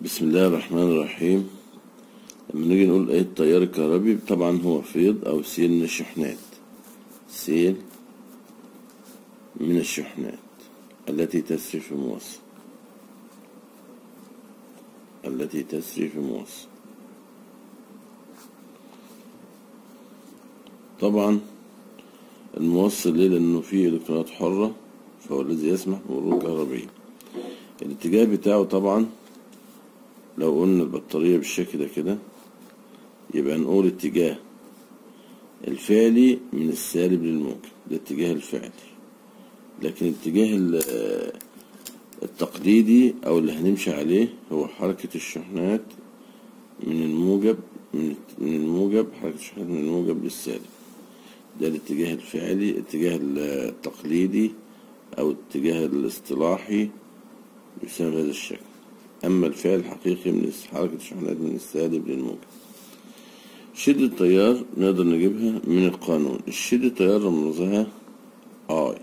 بسم الله الرحمن الرحيم لما نيجي نقول ايه التيار الكهربي طبعا هو فيض او سيل من الشحنات سيل من الشحنات التي تسري في موصل التي تسري في موصل طبعا الموصل ليه لانه فيه الكترونات حرة فهو الذي يسمح بمرور كهربي الاتجاه بتاعه طبعا لو قلنا البطارية بالشكل ده كده يبقى نقول اتجاه الفعلي من السالب للموجب ده اتجاه الفعلي لكن الاتجاه ال- التقليدي او اللي هنمشي عليه هو حركة الشحنات من الموجب من من الموجب حركة الشحنات من الموجب للسالب ده الاتجاه الفعلي الاتجاه التقليدي او الاتجاه الاصطلاحي يسمى بهذا الشكل أما الفعل الحقيقي من حركة الشحنات من السالب للموجب شدة التيار نقدر نجيبها من القانون الشدة التيار رمزها I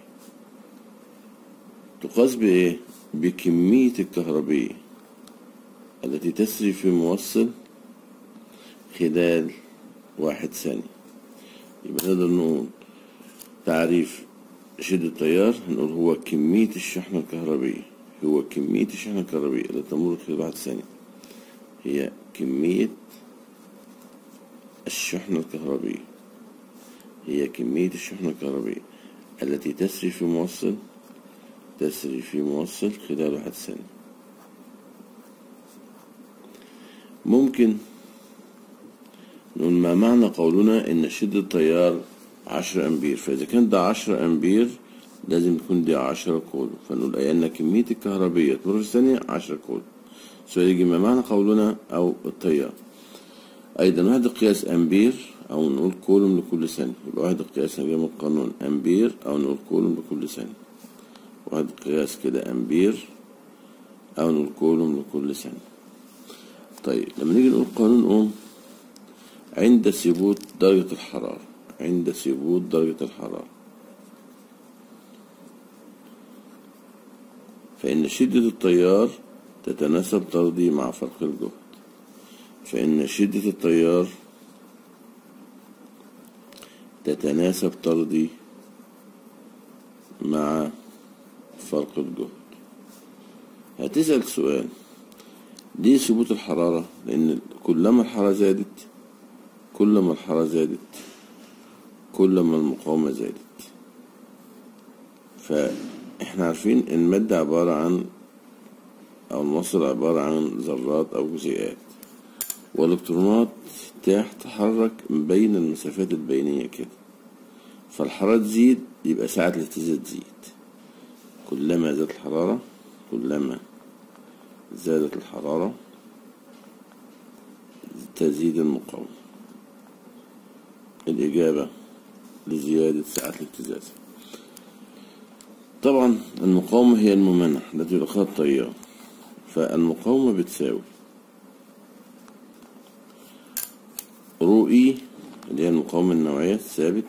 تقاس بإيه؟ بكمية الكهربية التي تسري في موصل خلال واحد ثانية يبقى نقدر نقول تعريف شدة التيار هنقول هو كمية الشحنة الكهربية هو كمية الشحنة الكهربية التي تمر خلال واحد ثانية هي كمية الشحنة الكهربية هي كمية الشحنة الكهربية التي تسري في موصل تسري في موصل خلال واحد ثانية ممكن نقول ما معنى قولنا إن شدة التيار عشرة أمبير فإذا كان ده عشرة أمبير لازم يكون دي عشرة كولوم فنقول أي أن كمية الكهربية تمر في الثانية عشرة كولوم سؤال يجي ما معنى قولنا أو التيار أيضا وحدة قياس أمبير أو نقول كولوم لكل ثانية يبقى وحدة قياس من القانون أمبير أو نقول كولوم لكل ثانية وحدة قياس كده أمبير أو نقول كولوم لكل ثانية طيب لما نيجي نقول قانون أوم عند ثبوت درجة الحرارة عند ثبوت درجة الحرارة فإن شدة التيار تتناسب طردي مع فرق الجهد فإن شدة التيار تتناسب طردي مع فرق الجهد هتسأل سؤال ليه ثبوت الحرارة لأن كلما الحرارة زادت كلما الحرارة زادت كلما المقاومة زادت فإحنا عارفين المادة عبارة عن أو الموصل عبارة عن ذرات أو جزيئات والإلكترونات تتحرك بين المسافات البينية كده فالحرارة تزيد يبقى ساعة الاهتزاز تزيد كلما زادت الحرارة كلما زادت الحرارة تزيد المقاومة الإجابة لزيادة ساعة الاهتزاز طبعا المقاومة هي الممانعة التي يلقاها التيار فالمقاومة بتساوي رو إي اللي هي المقاومة النوعية الثابت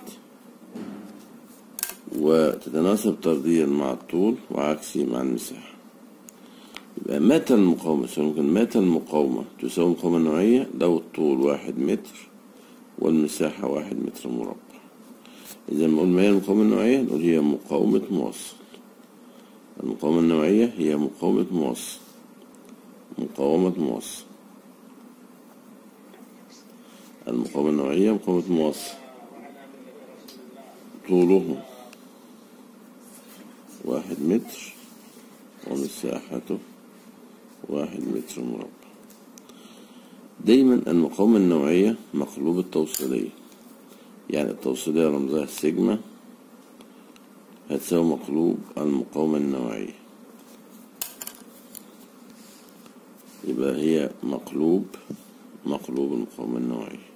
وتتناسب طرديا مع الطول وعكسي مع المساحة يبقى متى المقاومة ممكن متى المقاومة تساوي المقاومة النوعية لو الطول واحد متر والمساحة واحد متر مربع إذا ما نقول ما هي المقاومة النوعية نقول هي مقاومة موصل المقاومة النوعية هي مقاومة موصل مقاومة موصل المقاومة النوعية مقاومة موصل طوله واحد متر ومساحته واحد متر مربع دايما المقاومة النوعية مقلوب التوصيلية يعني التوصيلية رمزها السيجما هتساوي مقلوب المقاومة النوعية يبقى هي مقلوب مقلوب المقاومة النوعية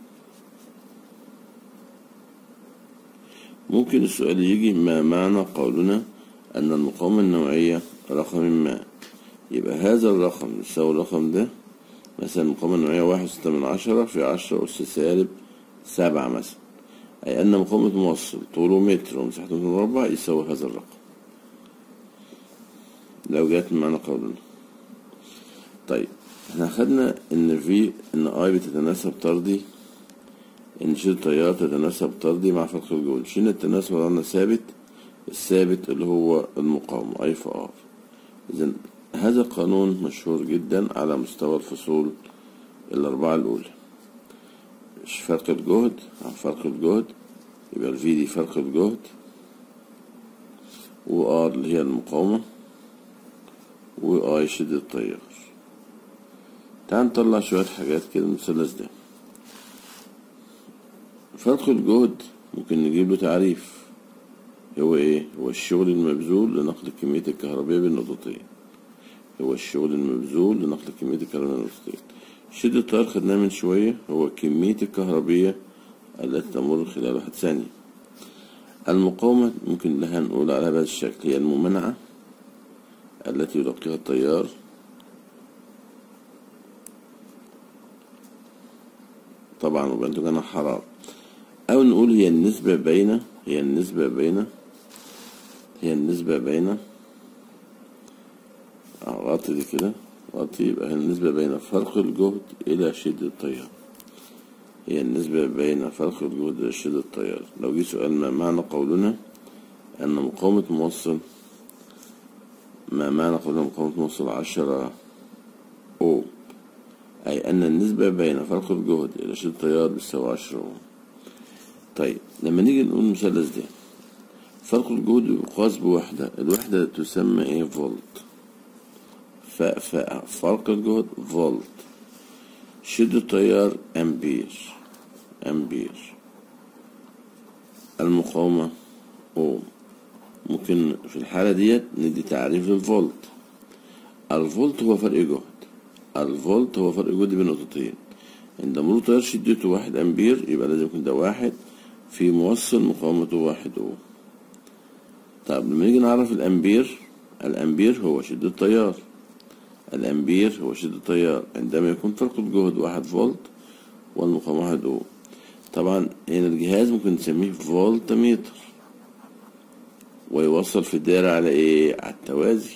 ممكن السؤال يجي ما معنى قولنا أن المقاومة النوعية رقم ما يبقى هذا الرقم يساوي الرقم ده مثلا المقاومة النوعية واحد وستة من عشرة في عشرة أس سالب سبعة مثلا أي أن مقاومة موصل طوله متر ومساحته متر مربع يساوي هذا الرقم لو جات معنا قولنا طيب احنا خدنا ان في ان اي بتتناسب طردي ان شدة التيار تتناسب طردي مع فرق الجهد شلنا التناسب وضعنا ثابت الثابت اللي هو المقاومة اي في ار اذا هذا القانون مشهور جدا على مستوى الفصول الأربعة الأولى فرق الجهد عن فرق الجهد يبقى الفي دي فرق الجهد و ار اللي هي المقاومة و اي شدة التيار تعال نطلع شوية حاجات كده من المثلث ده فرق الجهد ممكن نجيب له تعريف هو ايه هو الشغل المبذول لنقل كمية الكهربية بين نقطتين هو الشغل المبذول لنقل كمية الكهرباء بين نقطتين شدة التيار خدناه من شوية هو كمية الكهربية التي تمر خلال واحد ثانية المقاومة ممكن لها نقول على هذا الشكل هي الممانعة التي يلقيها التيار طبعا وبينتج عنها حرارة أو نقول هي النسبة بين هي النسبة بين هي النسبة بين غطي دي كده غطي يبقى هي النسبة بين فرق الجهد إلى شدة التيار هي النسبة بين فرق الجهد إلى شدة التيار لو جه سؤال ما معنى قولنا أن مقاومة موصل ما معنى قولنا مقاومة موصل عشرة أوم أي أن النسبة بين فرق الجهد إلى شدة التيار بتساوي عشرة أوم طيب لما نيجي نقول المثلث ده فرق الجهد يقاس بوحدة الوحدة تسمى إيه فولت ف ف فرق الجهد فولت شدة التيار أمبير أمبير المقاومة أوم ممكن في الحالة ديت ندي تعريف للفولت الفولت هو فرق جهد الفولت هو فرق جهد بين نقطتين عند مرور تيار شدته واحد أمبير يبقى لازم يكون ده واحد في موصل مقاومته واحد أوم طب لما نيجي نعرف الأمبير الأمبير هو شدة التيار الأمبير هو شدة التيار عندما يكون فرق الجهد واحد فولت والمقاومة واحد أوم طبعا هنا الجهاز ممكن نسميه فولت متر ويوصل في الدائرة على إيه؟ على التوازي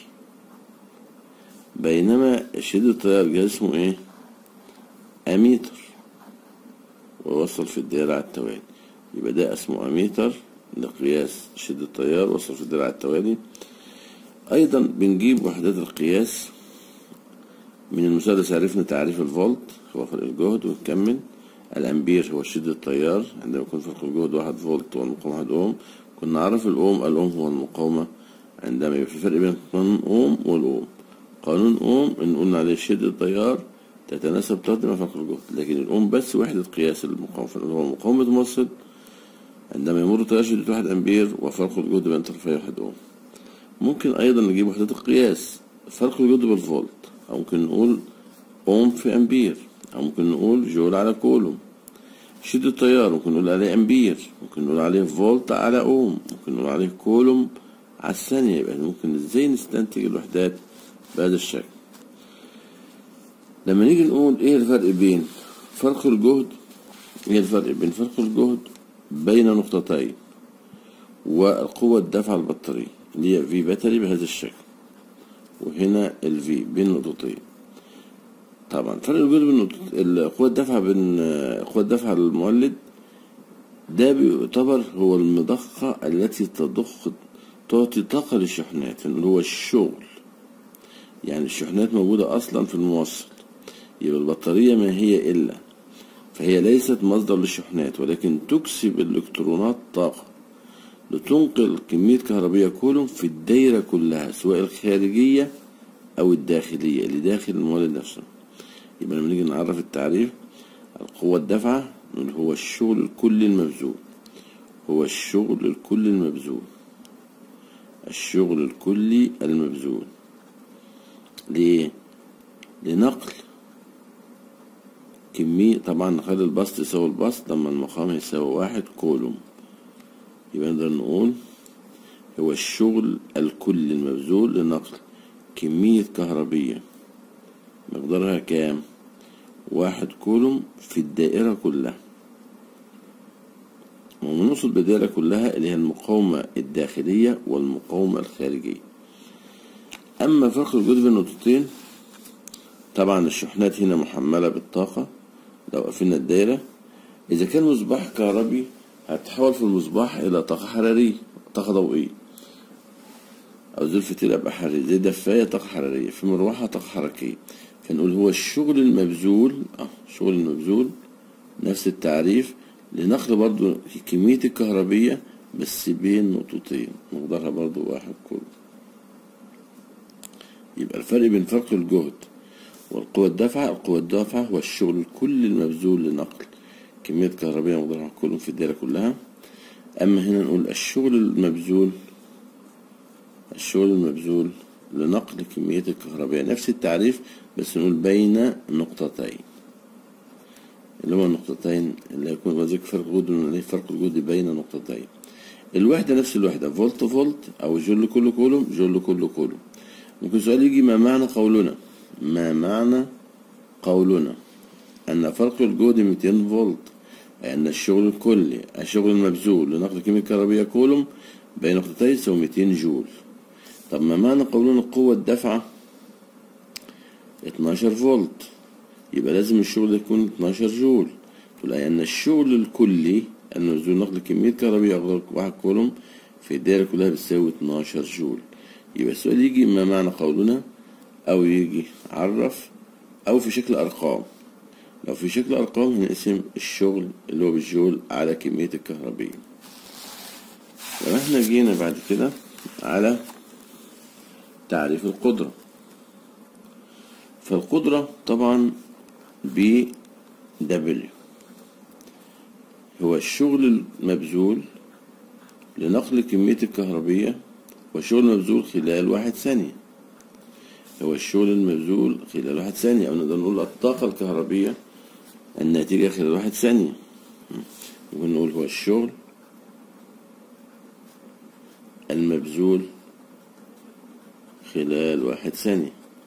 بينما شدة التيار جهاز اسمه إيه؟ أميتر ويوصل في الدائرة على التوالي يبقى ده اسمه أميتر لقياس شدة التيار وصل في الدائرة على التوالي أيضا بنجيب وحدات القياس من المثلث عرفنا تعريف الفولت هو فرق الجهد ونكمل الأمبير هو شدة التيار عندما يكون فرق الجهد واحد فولت والمقاومة واحد أوم كنا نعرف الأوم الأوم هو المقاومة عندما يبقى في فرق بين قانون أوم والأوم قانون أوم إن قلنا عليه شدة التيار تتناسب طرد مع فرق الجهد لكن الأوم بس وحدة قياس المقاومة اللي هو مقاومة موصل عندما يمر تيار شدة واحد أمبير وفرق الجهد بين طرفي واحد أوم ممكن أيضا نجيب وحدات القياس فرق الجهد بالفولت أو ممكن نقول أوم في أمبير أو ممكن نقول جول على كولوم شدة التيار ممكن نقول عليه أمبير ممكن نقول عليه فولت على أوم ممكن نقول عليه كولوم على الثانية يبقى ممكن إزاي نستنتج الوحدات بهذا الشكل لما نيجي نقول إيه الفرق بين فرق الجهد إيه الفرق بين فرق الجهد بين نقطتين والقوة الدافعة البطارية اللي هي في باتري بهذا الشكل وهنا الفي بين نقطتين طبعا فرق الجهد بين القوة الدافعة بين قوة الدافعة للمولد ده بيعتبر هو المضخة التي تضخ تعطي طاقة للشحنات اللي هو الشغل يعني الشحنات موجودة أصلا في الموصل يبقى البطارية ما هي إلا فهي ليست مصدر للشحنات ولكن تكسب الإلكترونات طاقة لتنقل كمية كهربية كولوم في الدايرة كلها سواء الخارجية أو الداخلية اللي داخل المولد نفسه يبقى لما نيجي نعرف التعريف القوة الدافعة هو الشغل الكلي المبذول هو الشغل الكلي المبذول الشغل الكلي المبذول ليه؟ لنقل كمية طبعا نخلي البسط يساوي البسط لما المقام يساوي واحد كولوم يبقى نقدر نقول هو الشغل الكلي المبذول لنقل كمية كهربية مقدارها كام؟ واحد كولوم في الدائرة كلها ونوصل بالدائرة كلها اللي هي المقاومة الداخلية والمقاومة الخارجية أما فرق الجهد بين النقطتين طبعا الشحنات هنا محملة بالطاقة لو قفلنا الدايرة إذا كان مصباح كهربي هتتحول في المصباح إلى طاقة حرارية طاقة ضوئية أو زي الفتيلة أبقى حرارية زي دفاية طاقة حرارية في مروحة طاقة حركية فنقول هو الشغل المبذول اه الشغل المبذول نفس التعريف لنقل برضو كمية الكهربية بس بين نقطتين مقدارها برضو واحد كله يبقى الفرق بين فرق الجهد والقوة الدافعة القوة الدافعة هو الشغل الكلي المبذول لنقل كمية كهربية مقدارها كله في الدائرة كلها أما هنا نقول الشغل المبذول الشغل المبذول لنقل كمية الكهربية نفس التعريف بس نقول بين نقطتين اللي هما النقطتين اللي يكون وذلك فرق الجهد فرق الجهد بين نقطتين الوحدة نفس الوحدة فولت فولت أو جول كل كولوم جول كل كولوم ممكن سؤال يجي ما معنى قولنا ما معنى قولنا أن فرق الجهد 200 فولت أي أن الشغل الكلي الشغل المبذول لنقل كمية كهربية كولوم بين نقطتين يساوي 200 جول طب ما معنى قولنا قوة الدفعة 12 فولت يبقى لازم الشغل يكون 12 جول تقول أي أن الشغل الكلي المبذول نقل كمية كهربية واحد كولوم في الدائرة كلها بتساوي 12 جول يبقى السؤال يجي ما معنى قولنا أو يجي عرف أو في شكل أرقام لو في شكل أرقام هنقسم الشغل اللي هو بالجول على كمية الكهربية لو احنا جينا بعد كده على تعريف القدرة فالقدرة طبعا ب دبليو هو الشغل المبذول لنقل كمية الكهربية وشغل مبذول خلال واحد ثانية هو الشغل المبذول خلال واحد ثانية أو نقدر نقول الطاقة الكهربية الناتجة خلال واحد ثانية ممكن نقول هو الشغل المبذول خلال واحد ثانية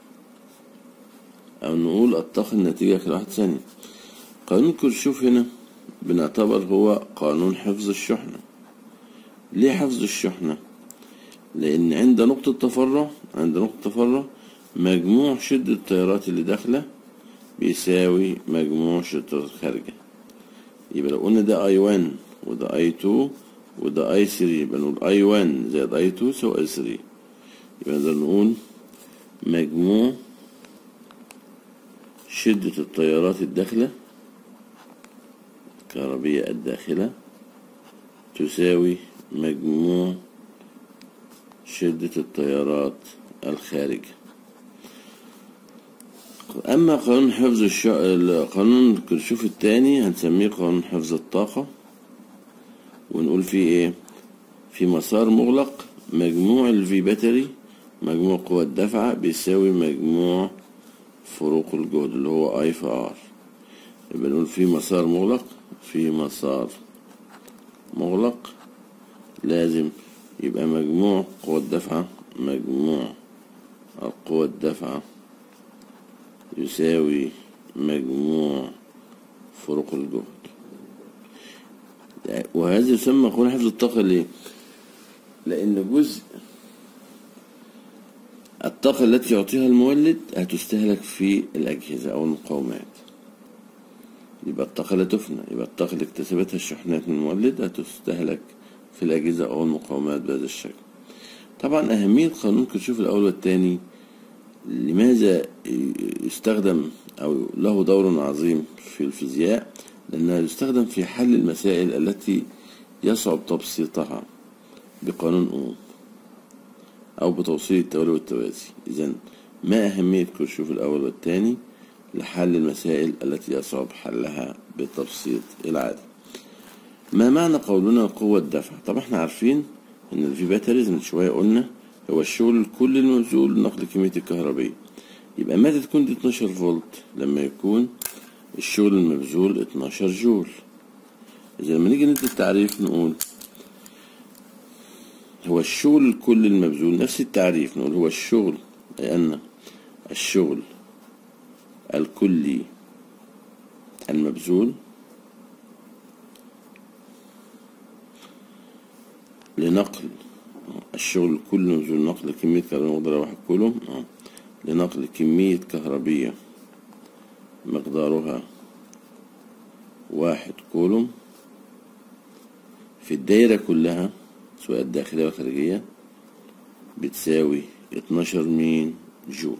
أو نقول الطاقة الناتجة خلال واحد ثانية قانون كرشوف هنا بنعتبر هو قانون حفظ الشحنة ليه حفظ الشحنة؟ لأن عند نقطة تفرع عند نقطة تفرع مجموع شدة التيارات اللي داخلة بيساوي مجموع شدة التيارات الخارجة يبقى لو قلنا ده اي 1 وده اي 2 وده اي 3 يبقى نقول اي 1 زائد اي 2 يساوي اي 3 يبقى نقدر نقول مجموع شدة التيارات الداخلة الكهربية الداخلة تساوي مجموع شدة التيارات الخارجة أما قانون حفظ الش... قانون كرشوف التاني هنسميه قانون حفظ الطاقة ونقول فيه إيه في مسار مغلق مجموع الفي باتري مجموع قوى الدفعة بيساوي مجموع فروق الجهد اللي هو اي في ار يبقى نقول في مسار مغلق في مسار مغلق لازم يبقى مجموع قوى الدفعة مجموع القوى الدفعة يساوي مجموع فروق الجهد وهذا يسمى قانون حفظ الطاقة ليه؟ لأن جزء الطاقة التي يعطيها المولد هتستهلك في الأجهزة أو المقاومات يبقى الطاقة لا تفنى يبقى الطاقة اللي اكتسبتها الشحنات من المولد هتستهلك في الأجهزة أو المقاومات بهذا الشكل طبعا أهمية قانون كرشوف الأول والثاني لماذا يستخدم أو له دور عظيم في الفيزياء لأنه يستخدم في حل المسائل التي يصعب تبسيطها بقانون أوم أو بتوصيل التوالي والتوازي إذا ما أهمية كرشوف الأول والثاني لحل المسائل التي يصعب حلها بالتبسيط العادي ما معنى قولنا قوة دفع طبعا احنا عارفين ان الفي باتريز من شوية قلنا هو الشغل الكل المبذول لنقل كمية الكهربية يبقى متى تكون دي 12 فولت لما يكون الشغل المبذول 12 جول إذا لما نيجي ندي التعريف نقول هو الشغل الكل المبذول نفس التعريف نقول هو الشغل لأن الشغل الكلي المبذول لنقل الشغل كله نزول نقل كمية كهربية مقدارها واحد كولوم لنقل كمية كهربية مقدارها واحد كولوم في الدايرة كلها سواء الداخلية والخارجية بتساوي اتناشر مين جول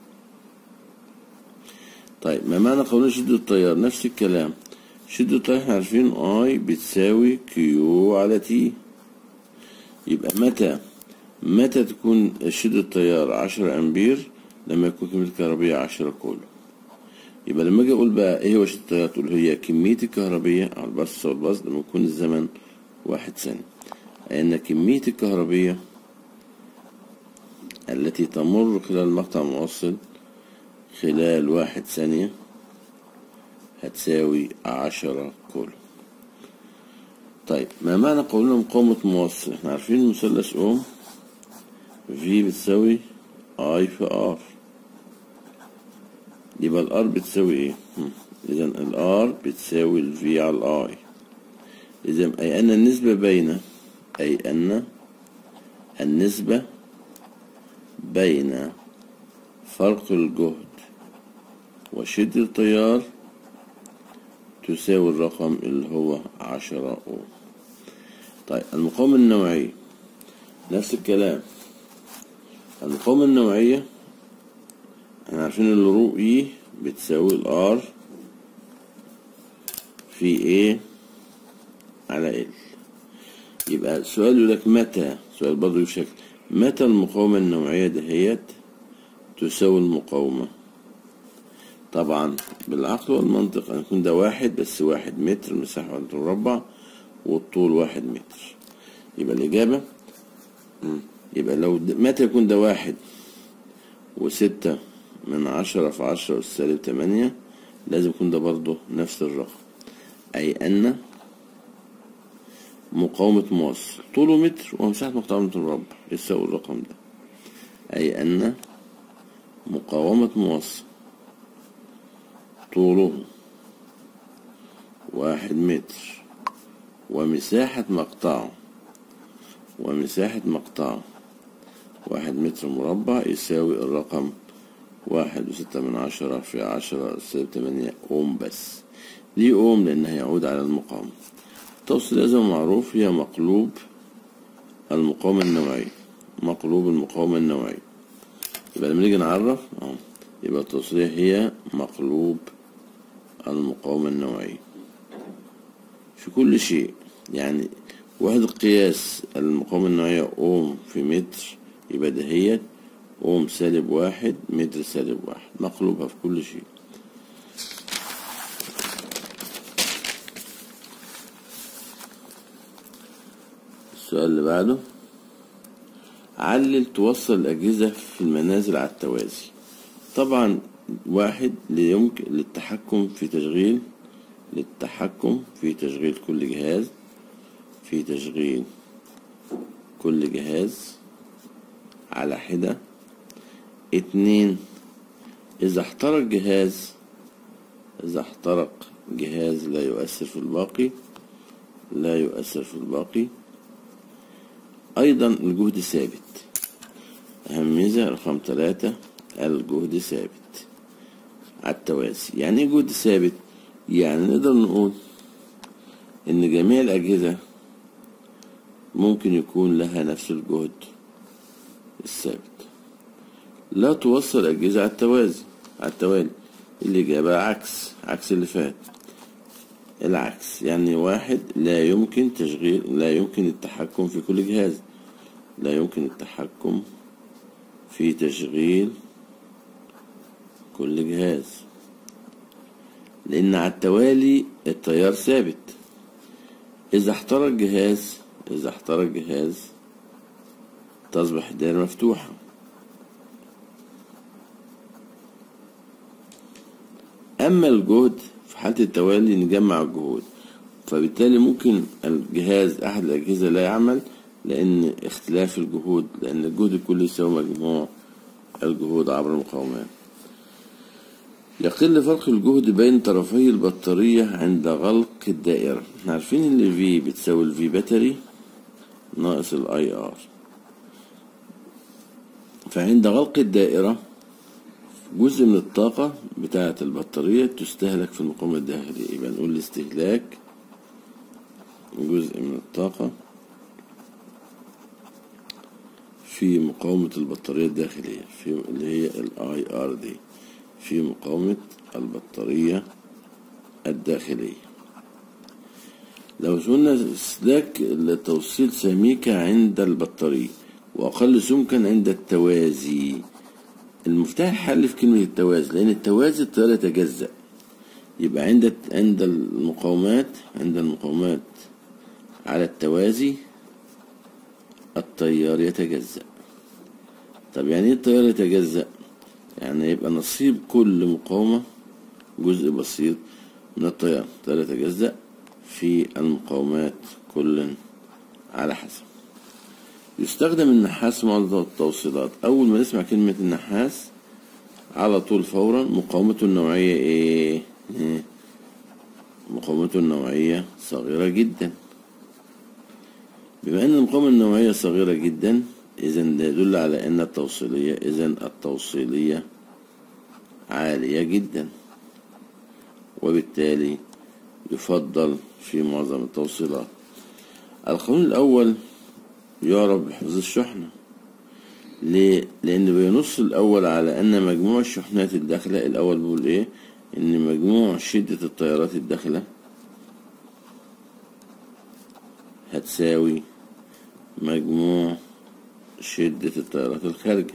طيب ما معنى قانون شدة التيار نفس الكلام شدة التيار احنا عارفين اي بتساوي كيو على تي يبقى متى متى تكون شدة التيار عشرة امبير لما يكون كمية الكهربية عشرة كولوم يبقى لما اجي اقول بقى ايه هو شدة التيار تقول هي كمية الكهربية على البث والبث لما يكون الزمن واحد ثانية لأن كمية الكهربية التي تمر خلال مقطع موصل خلال واحد ثانية هتساوي عشرة كولوم طيب ما معنى قولنا مقاومة موصل احنا عارفين مثلث اوم في بتساوي اي في ار يبقى الار بتساوي ايه اذا الار بتساوي الفي على الاي اذا اي ان النسبة بين اي ان النسبة بين فرق الجهد وشدة التيار تساوي الرقم اللي هو عشرة أوم طيب المقاومة النوعية نفس الكلام المقاومة النوعية احنا عارفين ان الرو اي بتساوي الار في ايه على ال يبقى السؤال يقول لك متى سؤال برضه بشكل متى المقاومة النوعية دهيت تساوي المقاومة طبعا بالعقل والمنطق أن يكون ده واحد بس واحد متر مساحة واحد مربع والطول واحد متر يبقى الإجابة يبقى لو متى يكون ده واحد وستة من عشرة في عشرة والسالب تمانية لازم يكون ده برضه نفس الرقم أي أن مقاومة موصل طوله متر ومساحة مقطع متر مربع يساوي الرقم ده أي أن مقاومة موصل طوله واحد متر ومساحة مقطعه ومساحة مقطعه واحد متر مربع يساوي الرقم واحد وستة من عشرة في عشرة سالب تمانية أوم بس ليه أوم لأنه هيعود على المقاومة التوصيل زي ما معروف هي مقلوب المقاومة النوعية مقلوب المقاومة النوعية يبقى لما نيجي نعرف اهو يبقى التوصيلية هي مقلوب المقاومة النوعية في كل شيء يعني وحدة قياس المقاومة النوعية أوم في متر يبقى دهيت أوم سالب واحد متر سالب واحد مقلوبها في كل شيء السؤال اللي بعده علل توصل الأجهزة في المنازل على التوازي طبعا واحد يمكن للتحكم في تشغيل للتحكم في تشغيل كل جهاز في تشغيل كل جهاز على حدة اتنين إذا احترق جهاز إذا احترق جهاز لا يؤثر في الباقي لا يؤثر في الباقي أيضا الجهد ثابت أهم ميزة رقم ثلاثة الجهد ثابت على التوازي يعني ايه جهد ثابت يعني نقدر نقول إن جميع الأجهزة ممكن يكون لها نفس الجهد الثابت لا توصل أجهزة على التوازي على التوالي الإجابة عكس عكس اللي فات العكس يعني واحد لا يمكن تشغيل لا يمكن التحكم في كل جهاز لا يمكن التحكم في تشغيل كل جهاز لأن على التوالي التيار ثابت إذا احترق جهاز إذا احترق جهاز تصبح الدائرة مفتوحة أما الجهد في حالة التوالي نجمع الجهود فبالتالي ممكن الجهاز أحد الأجهزة لا يعمل لأن اختلاف الجهود لأن الجهد الكلي يساوي مجموع الجهود عبر المقاومات يقل فرق الجهد بين طرفي البطارية عند غلق الدائرة احنا عارفين ان ال V بتساوي ال V باتري ناقص ال IR فعند غلق الدائرة جزء من الطاقة بتاعة البطارية تستهلك في المقاومة الداخلية يبقى نقول الاستهلاك جزء من الطاقة في مقاومة البطارية الداخلية في اللي هي الاي ار دي في مقاومة البطارية الداخلية لو قلنا استهلاك لتوصيل سميكة عند البطارية وأقل سمكا عند التوازي المفتاح حل في كلمة التوازي لأن التوازي التيار يتجزأ يبقى عند عند المقاومات عند المقاومات على التوازي التيار يتجزأ طب يعني ايه التيار يتجزأ يعني يبقى نصيب كل مقاومة جزء بسيط من التيار التيار يتجزأ في المقاومات كل على حسب يستخدم النحاس مع التوصيلات أول ما نسمع كلمة النحاس على طول فورا مقاومته النوعية ايه إيه؟ مقاومته النوعية صغيرة جدا بما أن المقاومة النوعية صغيرة جدا إذا ده يدل على أن التوصيلية إذا التوصيلية عالية جدا وبالتالي يفضل في معظم التوصيلات القانون الأول يعرف بحفظ الشحنة ليه؟ لأن بينص الأول على أن مجموع الشحنات الداخلة الأول بيقول إيه؟ إن مجموع شدة التيارات الداخلة هتساوي مجموع شدة التيارات الخارجة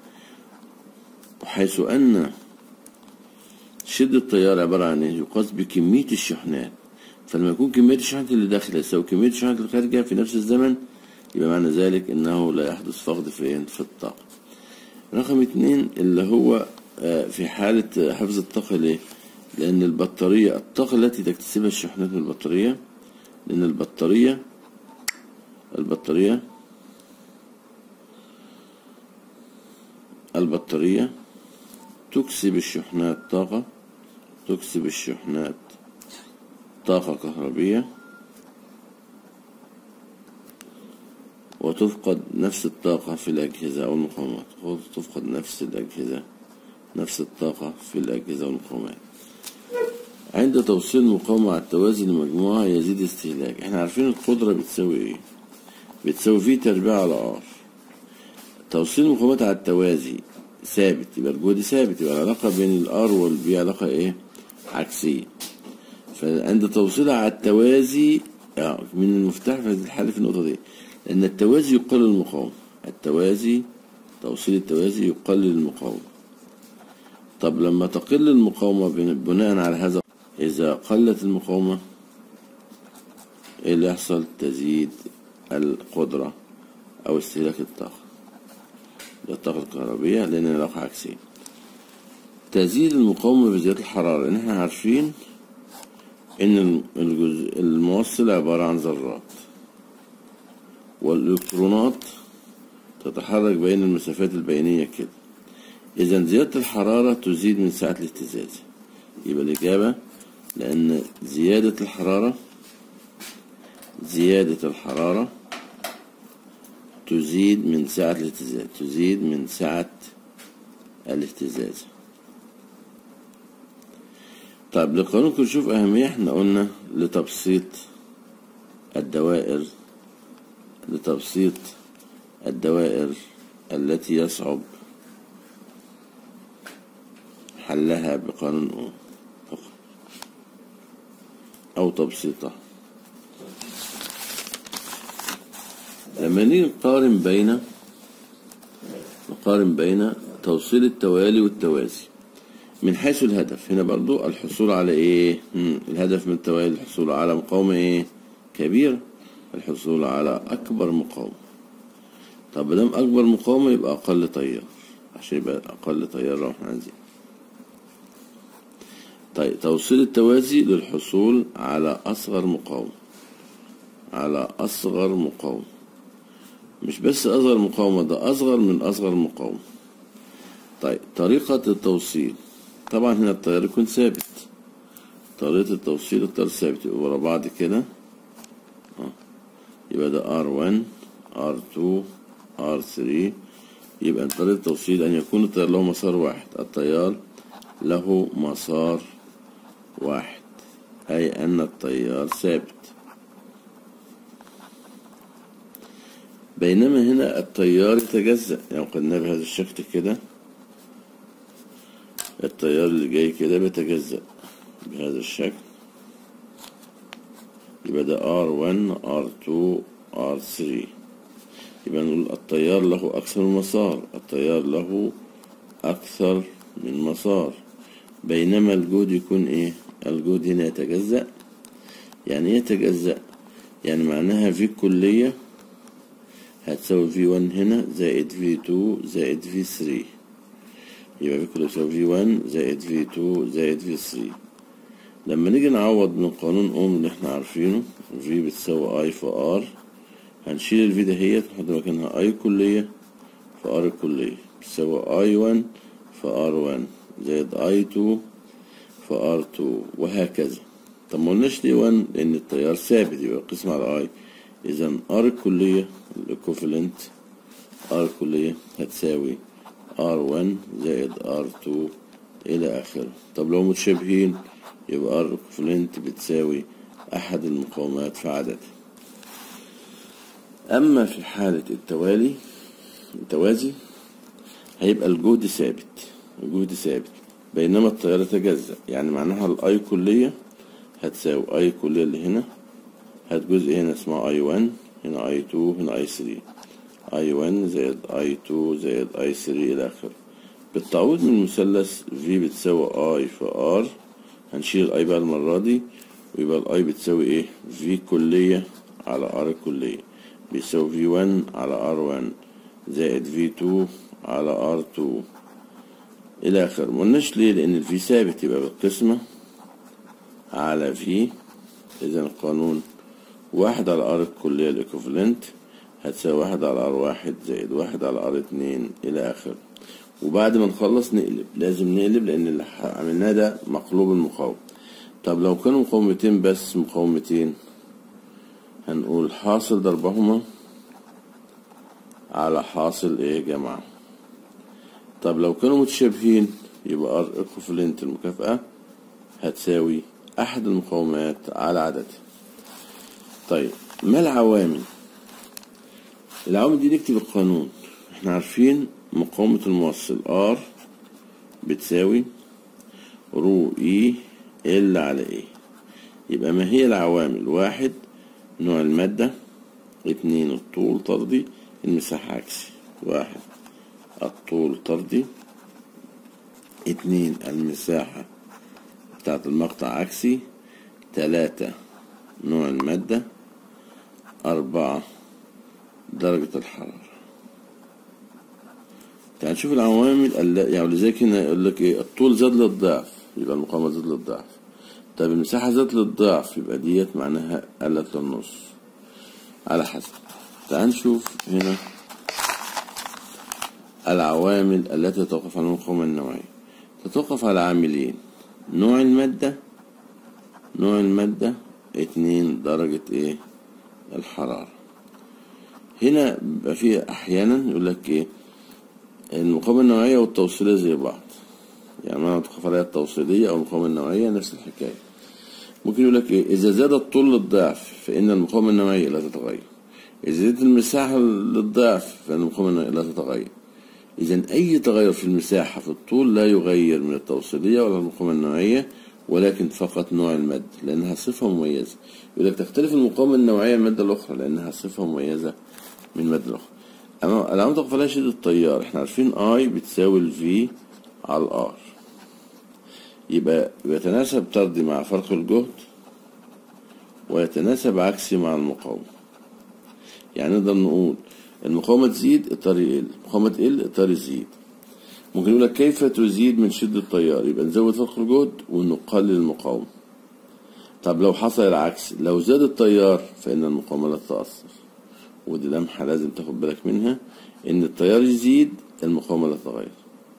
وحيث أن شدة التيار عبارة عن إيه؟ يقاس بكمية الشحنات فلما يكون كمية الشحنات اللي داخلة يساوي كمية الشحنات اللي خارجة في نفس الزمن يبقى معنى ذلك إنه لا يحدث فقد في في الطاقة. رقم اتنين اللي هو في حالة حفظ الطاقة ليه؟ لأن البطارية الطاقة التي تكتسبها الشحنات من البطارية لأن البطارية البطارية البطارية تكسب الشحنات طاقة تكسب الشحنات طاقة كهربية وتفقد نفس الطاقة في الأجهزة أو المقاومات تفقد نفس الأجهزة نفس الطاقة في الأجهزة والمقاومات عند توصيل مقاومة على التوازي لمجموعة يزيد استهلاك احنا عارفين القدرة بتساوي ايه بتساوي في تربيع على ار توصيل المقاومات على التوازي ثابت يبقى الجهد ثابت يبقى العلاقة بين الار والبي علاقة ايه عكسية فعند توصيلها على التوازي من المفتاح في هذه الحالة في النقطة دي لأن التوازي يقلل المقاومة التوازي توصيل التوازي يقلل المقاومة طب لما تقل المقاومة بناء على هذا إذا قلت المقاومة إيه اللي يحصل تزيد القدرة أو استهلاك الطاقة الطاقة الكهربية لأن العلاقة عكسية تزيد المقاومة بزيادة الحرارة لأن احنا عارفين إن الجزء الموصل عبارة عن ذرات والإلكترونات تتحرك بين المسافات البينية كده إذا زيادة الحرارة تزيد من سعة الاهتزاز يبقى الإجابة لأن زيادة الحرارة زيادة الحرارة تزيد من سعة الاهتزاز تزيد من سعة الاهتزاز طيب لقانون كرشوف أهمية احنا قلنا لتبسيط الدوائر لتبسيط الدوائر التي يصعب حلها بقانون أوم أو تبسيطها لما نيجي نقارن بين نقارن بين توصيل التوالي والتوازي من حيث الهدف هنا برضو الحصول على ايه مم. الهدف من التوالي الحصول على مقاومة ايه كبيرة الحصول على اكبر مقاومة طب مادام اكبر مقاومة يبقى اقل تيار عشان يبقى اقل تيار لو احنا عايزين طيب توصيل التوازي للحصول على اصغر مقاومة على اصغر مقاومة مش بس اصغر مقاومة ده اصغر من اصغر مقاومة طيب طريقة التوصيل طبعا هنا التيار يكون ثابت طريقة التوصيل التيار ثابت يبقى ورا بعض كده اه يبقى ده R1 R2 R3 يبقى طريقة التوصيل أن يكون التيار له مسار واحد التيار له مسار واحد أي أن التيار ثابت بينما هنا التيار يتجزأ يعني قلنا بهذا الشكل كده التيار اللي جاي كده بيتجزأ بهذا الشكل يبقى ده R1 R2 R3 يبقى نقول التيار له أكثر من مسار التيار له أكثر من مسار بينما الجهد يكون إيه الجهد هنا يتجزأ يعني إيه يتجزأ يعني معناها في كلية هتساوي في 1 هنا زائد في 2 زائد في 3 يبقى في كلية تساوي في 1 زائد في 2 زائد في 3 لما نيجي نعوض من قانون اوم اللي احنا عارفينه في بتساوي اي في ار هنشيل الفي دهيت نحط مكانها اي كلية في ار الكلية بتساوي اي 1 في ار 1 زائد اي 2 في ار 2 وهكذا طب ما قلناش ليه 1 لان التيار ثابت يبقى قسم على اي اذا ار الكلية الايكوفالنت ار الكلية هتساوي ار 1 زائد ار 2 الى اخره طب لو متشابهين يبقى ار ايكوفالنت بتساوي احد المقاومات في عدد اما في حالة التوالي التوازي هيبقى الجهد ثابت الجهد ثابت بينما التيار يتجزأ يعني معناها الاي كلية هتساوي اي كلية اللي هنا هات جزء هنا اسمه اي 1 هنا اي 2 هنا اي 3 اي 1 زائد اي 2 زائد اي 3 الى اخره بالتعويض من المثلث في بتساوي اي في ار هنشيل الاي بقى المرة دي ويبقى الاي بتساوي ايه في كلية على ار الكلية بيساوي في 1 على ار 1 زائد في 2 على ار 2 الى اخره مقلناش ليه لان الفي ثابت يبقى بالقسمة على في اذا القانون واحد على ار الكلية الايكوفالنت هتساوي واحد على ار واحد زائد واحد على ار اتنين الى اخره وبعد ما نخلص نقلب لازم نقلب لان اللي عملناه ده مقلوب المقاومة طب لو كانوا مقاومتين بس مقاومتين هنقول حاصل ضربهما على حاصل ايه جمعهم طب لو كانوا متشابهين يبقى ار ايكوفالنت المكافأة هتساوي احد المقاومات على عددها طيب ما العوامل العوامل دي نكتب القانون احنا عارفين مقاومة الموصل R بتساوي رو اي ال على ايه يبقى ما هي العوامل واحد نوع المادة اتنين الطول طردي المساحة عكسي واحد الطول طردي اتنين المساحة بتاعت المقطع عكسي تلاتة نوع المادة أربعة درجة الحرارة تعال نشوف العوامل يعني لذلك هنا يقول لك ايه الطول زاد للضعف يبقى المقاومة زاد للضعف طيب المساحة زادت للضعف يبقى ديت معناها قلت للنص على حسب تعال نشوف هنا العوامل التي تتوقف على المقاومة النوعية تتوقف على عاملين نوع المادة نوع المادة اتنين درجة ايه الحرارة هنا بيبقى فيه احيانا يقول لك ايه المقاومة النوعية والتوصيلية زي بعض يعني ما نتوقف عليها التوصيلية او المقاومة النوعية نفس الحكاية ممكن يقول لك ايه اذا زاد الطول للضعف فان المقاومة النوعية لا تتغير اذا زادت المساحة للضعف فان المقاومة النوعية لا تتغير اذا اي تغير في المساحة في الطول لا يغير من التوصيلية ولا المقاومة النوعية ولكن فقط نوع المادة لأنها صفة مميزة يقول لك تختلف المقاومة النوعية من المادة الأخرى لأنها صفة مميزة من المادة الأخرى أما العلامة تقف عليها شدة التيار احنا عارفين I بتساوي ال V على ال R يبقى يتناسب طردي مع فرق الجهد ويتناسب عكسي مع المقاومة يعني نقدر نقول المقاومة تزيد الطريق يقل المقاومة تقل الطريق يزيد ممكن يقول لك كيف تزيد من شدة التيار يبقى نزود فرق الجهد ونقلل المقاومة طب لو حصل العكس لو زاد التيار فإن المقاومة لا تتأثر ودي لمحة لازم تاخد بالك منها إن التيار يزيد المقاومة لا تتغير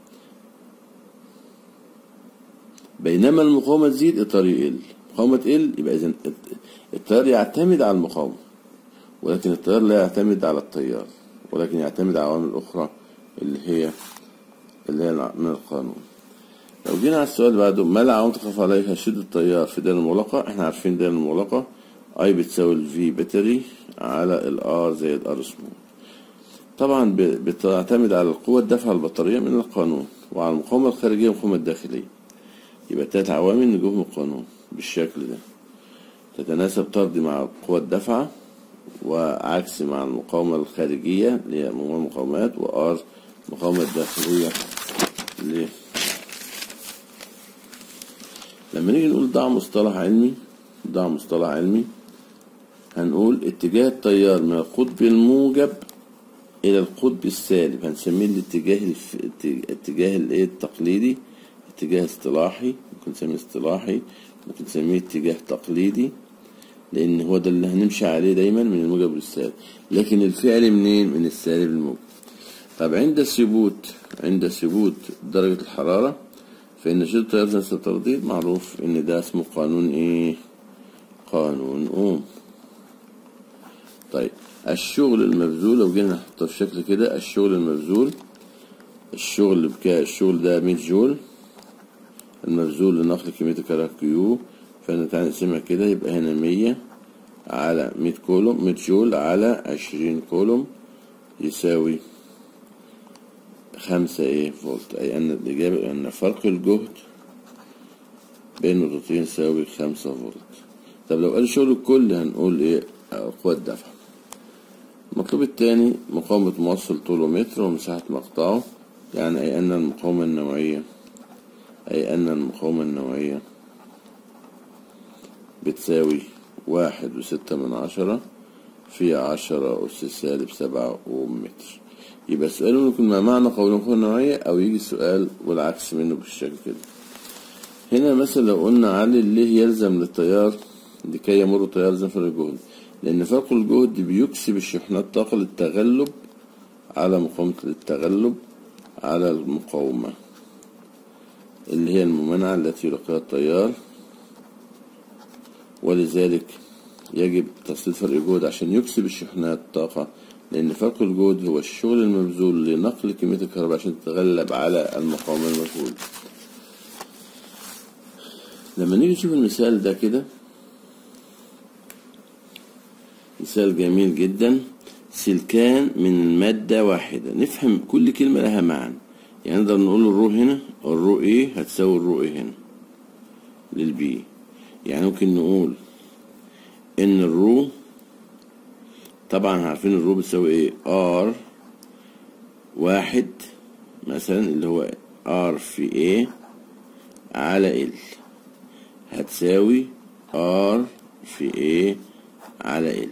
بينما المقاومة تزيد التيار يقل المقاومة تقل يبقى إذا التيار يعتمد على المقاومة ولكن التيار لا يعتمد على التيار ولكن يعتمد على عوامل أخرى اللي هي اللي هي من القانون لو جينا على السؤال اللي بعده ما العوامل تقف عليها شدة التيار في دائرة المغلقة احنا عارفين دائرة المغلقة اي بتساوي الفي باتري على الار زائد ار سمول طبعا ب- بتعتمد على القوة الدافعة البطارية من القانون وعلى المقاومة الخارجية والمقاومة الداخلية يبقى تلات عوامل نجوم القانون بالشكل ده تتناسب طردي مع قوة الدفعة وعكس مع المقاومة الخارجية اللي هي مجموع المقاومات وآر المقاومة الداخلية اللي لما نيجي نقول ضع مصطلح علمي ضع مصطلح علمي هنقول اتجاه التيار من القطب الموجب إلى القطب السالب هنسميه الاتجاه الف... الاتجاه الايه التقليدي اتجاه اصطلاحي ممكن نسميه اصطلاحي ممكن نسميه اتجاه تقليدي لأن هو ده اللي هنمشي عليه دايما من الموجب للسالب لكن الفعل منين من السالب للموجب طب عند ثبوت عند ثبوت درجة الحرارة فإن شدة التيار نفس الترديد معروف إن ده اسمه قانون إيه قانون أوم طيب الشغل المبذول لو جينا نحطه في شكل كده الشغل المبذول الشغل بكام الشغل ده 100 جول المبذول لنقل كمية الكهرباء كيو فانا تعالى نقسمها كده يبقى هنا 100 على 100 كولوم 100 جول على 20 كولوم يساوي خمسة ايه فولت اي ان الاجابة ان فرق الجهد بين النقطتين يساوي خمسة فولت طب لو قال الشغل الكلي هنقول ايه قوة دفع المطلوب التاني مقاومة موصل طوله متر ومساحة مقطعه يعني أي أن المقاومة النوعية أي أن المقاومة النوعية بتساوي واحد وستة من عشرة في عشرة أس سالب سبعة أوم متر يبقى السؤال ممكن يكون ما معنى قول المقاومة النوعية أو يجي السؤال والعكس منه بالشكل كده هنا مثلا لو قلنا علي ليه يلزم للتيار لكي يمر التيار يلزم فرق الجهد لأن فرق الجهد بيكسب الشحنات طاقة للتغلب على مقاومة للتغلب على المقاومة اللي هي الممانعة التي يلقيها التيار ولذلك يجب تسليط فرق الجهد عشان يكسب الشحنات طاقة لأن فرق الجهد هو الشغل المبذول لنقل كمية الكهرباء عشان تتغلب على المقاومة المجهولة لما نيجي نشوف المثال ده كده مثال جميل جدا سلكان من مادة واحدة نفهم كل كلمة لها معنى يعني نقدر نقول الرو هنا الرو ايه هتساوي الرو ايه هنا للبي يعني ممكن نقول ان الرو طبعا عارفين الرو بتساوي ايه ار واحد مثلا اللي هو ار في ايه على ال هتساوي ار في ايه على ال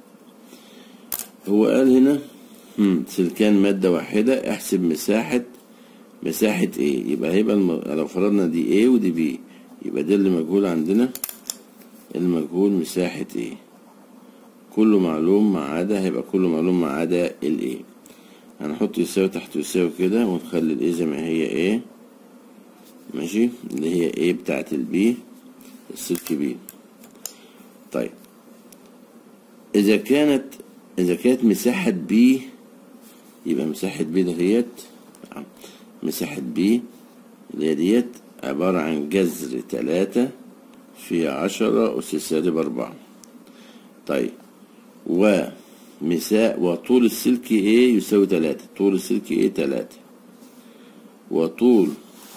هو قال هنا هم سلكان مادة واحدة احسب مساحة مساحة ايه يبقى هيبقى الم... لو فرضنا دي ايه ودي بي يبقى ده اللي مجهول عندنا المجهول مساحة ايه كله معلوم ما عدا هيبقى كله معلوم ما عدا الايه هنحط يساوي تحت يساوي كده ونخلي الايه زي ما هي ايه ماشي اللي هي ايه بتاعت البي السلك بي طيب اذا كانت اذا كانت مساحة بي يبقى مساحة بي دهيت مساحة بي اللي هي ديت عبارة عن جذر تلاتة في عشرة أس سالب أربعة طيب ومساء وطول السلك ايه يساوي تلاتة طول السلك ايه تلاتة وطول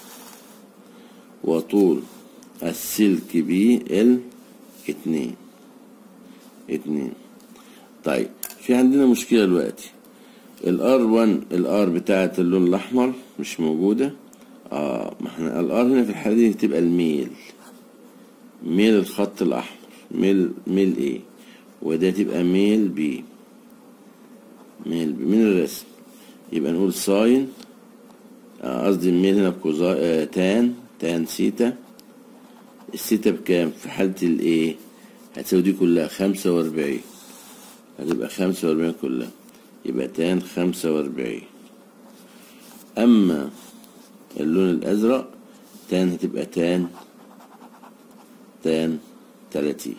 وطول السلك بي ال اتنين اتنين طيب في عندنا مشكلة دلوقتي الار 1 الار بتاعت اللون الاحمر مش موجودة اه ما احنا الار هنا في الحالة دي تبقى الميل ميل الخط الاحمر ميل ميل ايه وده تبقى ميل بي ميل بي من الرسم يبقى نقول ساين قصدي آه الميل هنا كوزا آه تان تان سيتا السيتا بكام في حالة الايه هتساوي دي كلها خمسة وأربعين هتبقى خمسة وأربعين كلها يبقى تان خمسة وأربعين أما اللون الأزرق تان هتبقى تان تان تلاتين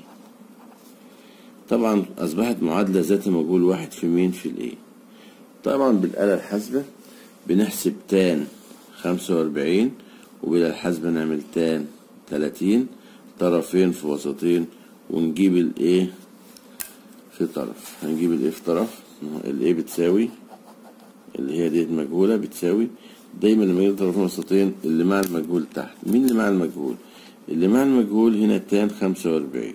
طبعا أصبحت معادلة ذات مجهول واحد في مين في الإيه طبعا بالآلة الحاسبة بنحسب تان خمسة وأربعين وبلا الحاسبة نعمل تان تلاتين طرفين في وسطين ونجيب الايه في طرف هنجيب الايه في طرف الايه بتساوي اللي هي ديت مجهولة بتساوي دايما لما يجي طرفين وسطين اللي مع المجهول تحت مين اللي مع المجهول اللي مع المجهول هنا تان خمسة وأربعين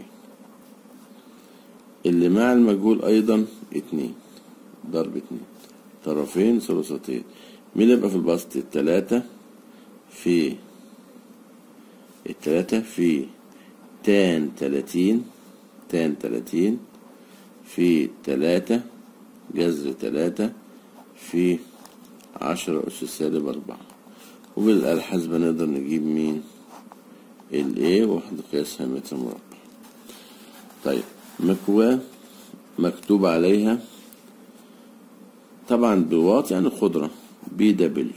اللي مع المجهول أيضا اتنين ضرب اتنين طرفين ثلاثتين مين اللي يبقى في البسط التلاتة في التلاتة في تان تلاتين تان تلاتين في تلاتة جذر تلاتة في عشرة أس سالب أربعة وبالآلة الحاسبة نقدر نجيب مين ال A وحدة قياسها متر مربع طيب مكواة مكتوب عليها طبعا بواط يعني خضرة بي دبليو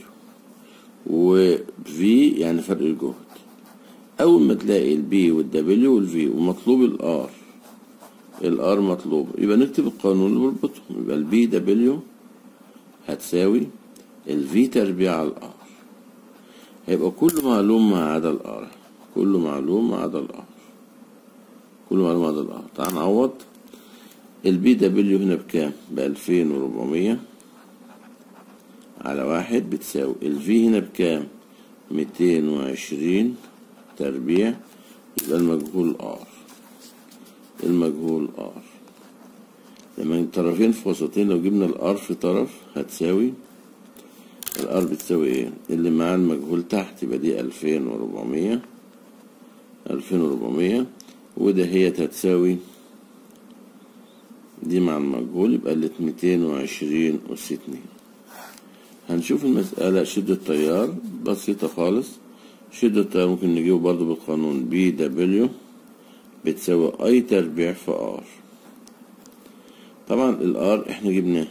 وفي يعني فرق الجهد أول ما تلاقي البي والدبليو والفي ومطلوب الآر الآر مطلوب يبقى نكتب القانون اللي بيربطهم يبقى البي دبليو هتساوي الفي تربيع على الآر هيبقى كله معلوم ما عدا الآر كله معلوم ما عدا الآر كله معلوم ما عدا الآر تعال نعوض البي دبليو هنا بكام؟ بألفين وربعمية على واحد بتساوي الفي هنا بكام؟ ميتين وعشرين تربيع يبقى المجهول ار المجهول ار لما الطرفين في وسطين لو جبنا الار في طرف هتساوي الار بتساوي ايه اللي مع المجهول تحت يبقى دي الفين وربعمية الفين وربعمية وده هي هتساوي دي مع المجهول يبقى اللي ميتين وعشرين أس اتنين هنشوف المسألة شدة التيار بسيطة خالص شدة التيار ممكن نجيبه برضو بالقانون بي دبليو بتساوي اي تربيع في ار طبعا الار احنا جبناه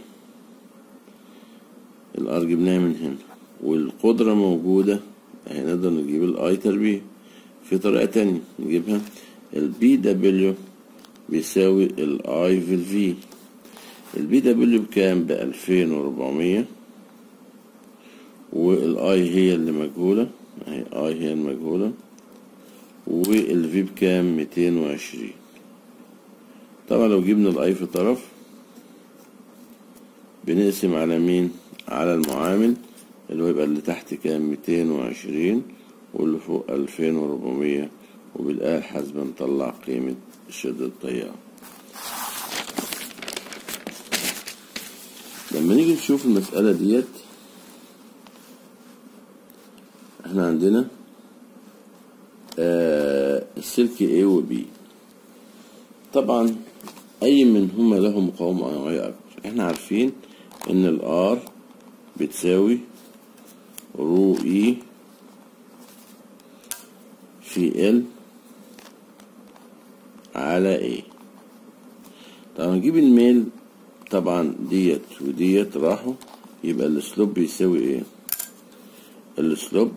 الار جبناه من هنا والقدرة موجودة احنا نقدر نجيب الاي تربيع في طريقة تانية نجيبها البي دبليو بيساوي الاي في الفي البي دبليو بكام بألفين وربعمية والاي هي اللي مجهولة اهي اي هي المجهولة والفي بكام ميتين وعشرين طبعا لو جبنا الاي في طرف بنقسم على مين على المعامل اللي هو يبقى اللي تحت كام ميتين وعشرين واللي فوق ألفين وربعمية وبالآلة الحاسبة نطلع قيمة شدة التيار لما نيجي نشوف المسألة ديت احنا عندنا آه السلك A و B طبعا أي منهما له مقاومة نوعية أكبر احنا عارفين إن الآر بتساوي رو إي في ال على ايه طبعا نجيب الميل طبعا ديت وديت راحوا يبقى السلوب بيساوي ايه السلوب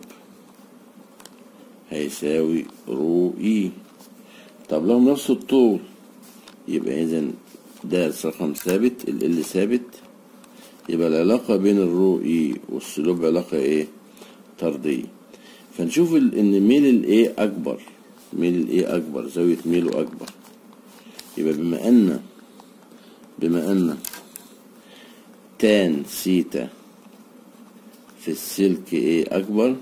هيساوي رو اي طب لهم نفس الطول يبقى اذا ده رقم ثابت ال ال ثابت يبقى العلاقة بين الرو اي والسلوب علاقة ايه طردية فنشوف ان ميل الايه اكبر ميل الايه اكبر زاوية ميله اكبر يبقى بما ان بما ان تان سيتا في السلك ايه اكبر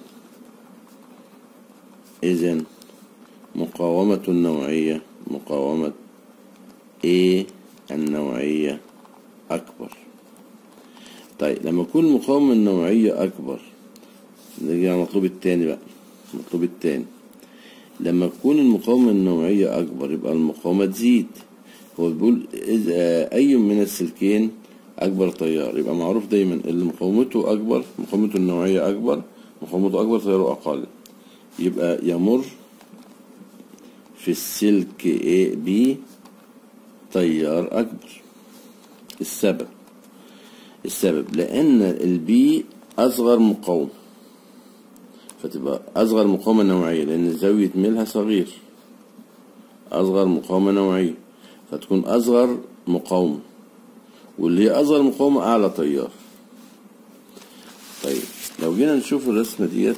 اذا مقاومة النوعية مقاومة ايه النوعية اكبر طيب لما يكون المقاومة النوعية اكبر نيجي على المطلوب التاني بقى المطلوب التاني لما تكون المقاومة النوعية أكبر يبقى المقاومة تزيد هو بيقول إذا أي من السلكين أكبر تيار يبقى معروف دايما اللي مقاومته أكبر مقاومته النوعية أكبر مقاومته أكبر تياره أقل يبقى يمر في السلك A B تيار أكبر السبب السبب لأن البي أصغر مقاومة فتبقى أصغر مقاومة نوعية لأن زاوية ميلها صغير أصغر مقاومة نوعية فتكون أصغر مقاومة واللي هي أصغر مقاومة أعلى تيار طيب لو جينا نشوف الرسمة ديت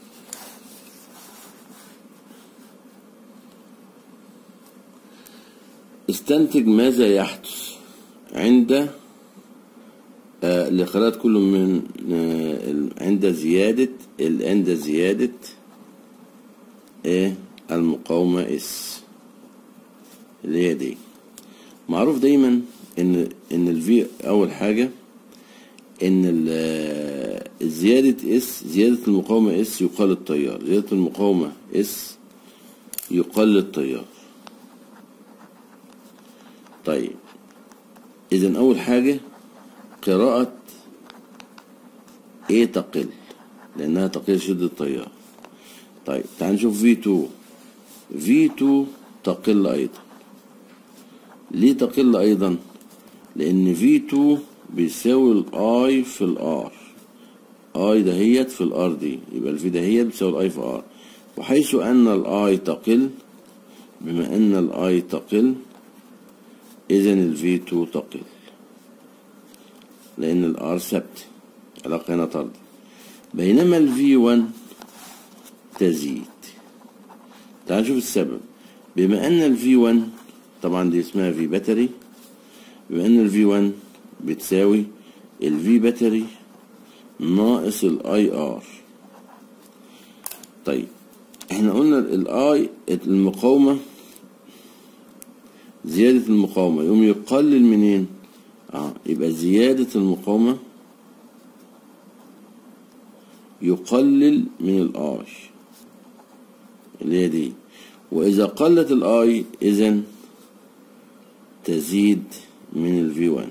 استنتج ماذا يحدث عند آه، لقراءة كل من آه، ال- عند زيادة ال- عند زيادة ايه المقاومة اس اللي هي دي معروف دايما ان ان الفي اول حاجة ان ال- آه، زيادة اس زيادة المقاومة اس يقال التيار زيادة المقاومة اس يقل التيار طيب اذا اول حاجة قراءة ايه تقل لانها تقل شدة التيار طيب تعال نشوف في 2 في 2 تقل ايضا ليه تقل ايضا لان في 2 بيساوي الاي في الار اي دهيت في الار دي يبقى الفي دهيت بتساوي الاي في ار وحيث ان الاي تقل بما ان الاي تقل اذا الفي 2 تقل لان الار ثابت علاقه هنا طرد بينما الفي 1 تزيد تعال نشوف السبب بما ان الفي 1 طبعا دي اسمها في باتري بما ان الفي 1 بتساوي الفي باتري ناقص الاي ار طيب احنا قلنا الاي المقاومه زيادة المقاومة يقوم يقلل منين؟ اه يبقى زيادة المقاومة يقلل من الاي اللي هي دي وإذا قلت الاي إذا تزيد من الفي 1